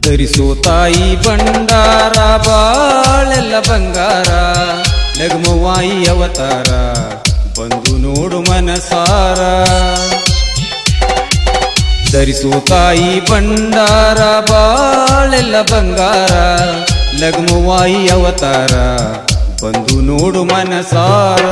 ಧರಿಸೋ ತಾಯಿ ಬಂಡಾರ ಬಾಳೆಲ್ಲ ಬಂಗಾರ ಲಗ್ಮವಾಯಿ ಅವತಾರ ಬಂದು ನೋಡು ಮನಸಾರ ಧರಿಸೋ ತಾಯಿ ಬಂಡಾರ ಬಾಳೆಲ್ಲ ಬಂಗಾರ ಲಗ್ಮವಾಯಿ ಅವತಾರ ಬಂದು ನೋಡು ಮನಸಾರ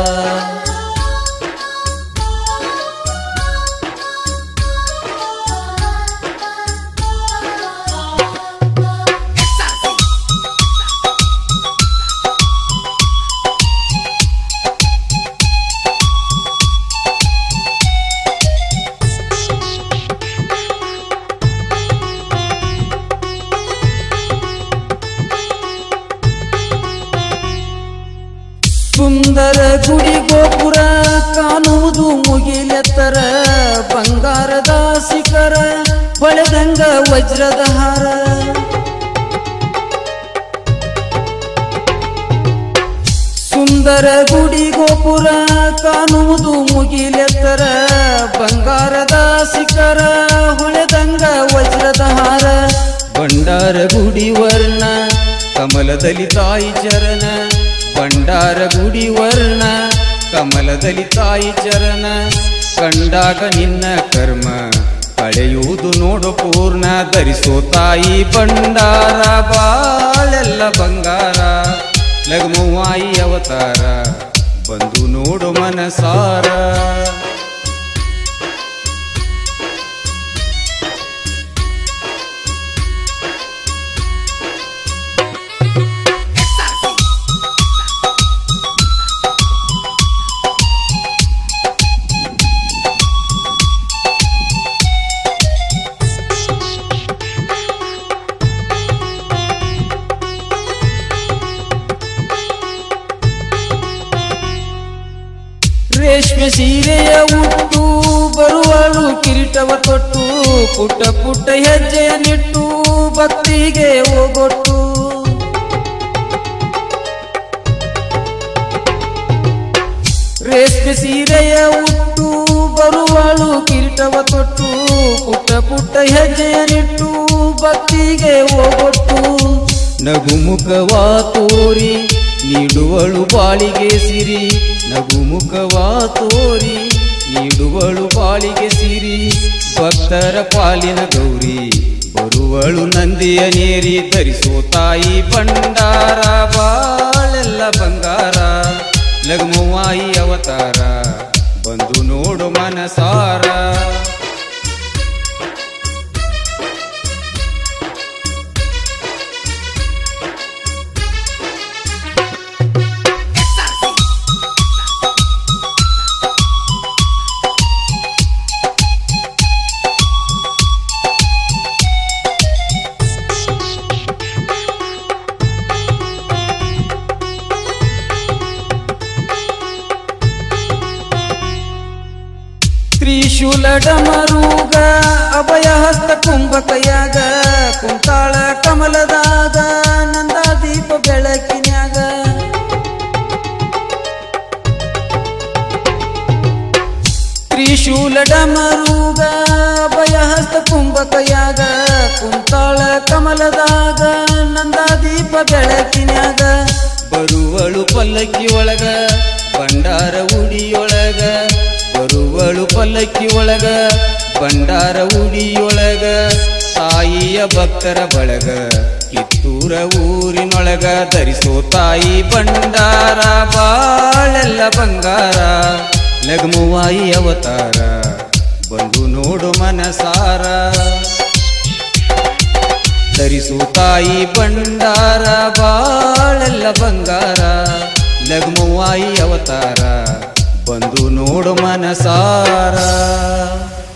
ಸುಂದರ ಗುಡಿ ಗೋಪುರ ಕಾಣುವುದು ಮುಗಿಲೆತ್ತರ ಬಂಗಾರದ ಶಿಖರ ಹೊಳೆದಂಗ ವಜ್ರದ ಹಾರ ಸುಂದರ ಗುಡಿ ಗೋಪುರ ಕಾಣುವುದು ಮುಗಿಲೆತ್ತರ ಬಂಗಾರದ ಶಿಖರ ಹೊಳೆದಂಗ ವಜ್ರದ ಹಾರ ಬಂಡಾರ ಗುಡಿ ವರ್ಣ ಕಮಲದಲ್ಲಿ ತಾಯಿ ಚರಣ ಬಂಡಾರ ಗುಡಿ ವರ್ಣ ಕಮಲದಲ್ಲಿ ತಾಯಿ ಚರಣ ಕಂಡಾಗ ನಿನ್ನ ಕರ್ಮ ಕಳೆಯುವುದು ನೋಡು ಪೂರ್ಣ ಧರಿಸೋ ತಾಯಿ ಬಂಡಾರ ಬಾಳೆಲ್ಲ ಬಂಗಾರ ಲಗ್ಮವಾಯಿ ಅವತಾರ ಬಂದು ನೋಡು ಮನಸಾರ ರೇಷ್ಮೆ ಸೀರೆಯ ಉಟ್ಟು ಬರುವಳು ಕಿರೀಟವ ತೊಟ್ಟು ಪುಟ್ಟ ಪುಟ್ಟ ಹೆಜ್ಜೆಯ ನಿಟ್ಟು ಭಕ್ತಿಗೆ ಹೋಗೊಟ್ಟು ರೇಷ್ಮೆ ಸೀರೆಯ ಉಟ್ಟು ಬರುವಳು ಕಿರೀಟವ ತೊಟ್ಟು ಪುಟ್ಟ ಪುಟ್ಟ ಹೆಜ್ಜೆಯ ನಿಟ್ಟು ಭಕ್ತಿಗೆ ಹೋಗೊಟ್ಟು ನಗುಮುಖವಾ ತೋರಿ ನೀಡುವಳು ಬಾಳಿಗೆ ಸಿರಿ ನಗುಮುಖವಾ ತೋರಿ ನೀಡುವಳು ಬಾಳಿಗೆ ಸಿರಿ ಭಕ್ತರ ಪಾಲಿನ ಗೌರಿ ಬರುವಳು ನಂದಿಯ ನೇರಿ ಧರಿಸೋ ತಾಯಿ ಬಂಡಾರ ಬಾಳೆಲ್ಲ ಬಂಗಾರ ಲಗ್ಮವಾಯಿ ಅವತಾರ ಬಂದು ನೋಡು ಮನಸಾರ ತ್ರಿಶೂಲ ಡಮರುಗ ಅಭಯ ಹಸ್ತ ಕುಂಭ ಕೈಯಾಗ ಕುಂತಾಳ ಕಮಲದಾಗ ನಂದ ದೀಪ ಬೆಳಕಿನ್ಯಾಗ ತ್ರಿಶೂಲ ಡಮರುಗ ಅಭಯ ಹಸ್ತ ಕುಂಭ ಕೈಯಾಗ ಕುಂತಾಳ ಕಮಲದಾಗ ನಂದ ದೀಪ ಬೆಳಕಿನ್ಯಾಗ ಬರುವಳು ಪಲ್ಲಕ್ಕಿ ಒಳಗ ಬಂಡಾರ ಉಡಿಯೊಳಗ ಬರುವಳು ಪಲ್ಲಕ್ಕಿ ಒಳಗ ಬಂಡಾರ ಉಡಿಯೊಳಗ ತಾಯಿಯ ಭಕ್ತರ ಬಳಗ ಕಿತ್ತೂರ ಊರಿನೊಳಗ ಧರಿಸೋ ತಾಯಿ ಬಂಡಾರ ಬಾಳೆಲ್ಲ ಬಂಗಾರ ಲಗ್ಮವಾಯಿ ಅವತಾರ ಬಂದು ನೋಡು ಮನಸಾರ ಧರಿಸು ತಾಯಿ ಬಂಡಾರ ಬಾಳೆಲ್ಲ ಬಂಗಾರ ಲಗ್ಮವಾಯಿ ಅವತಾರ ಬಂದು ನೋಡು ಮನಸಾರ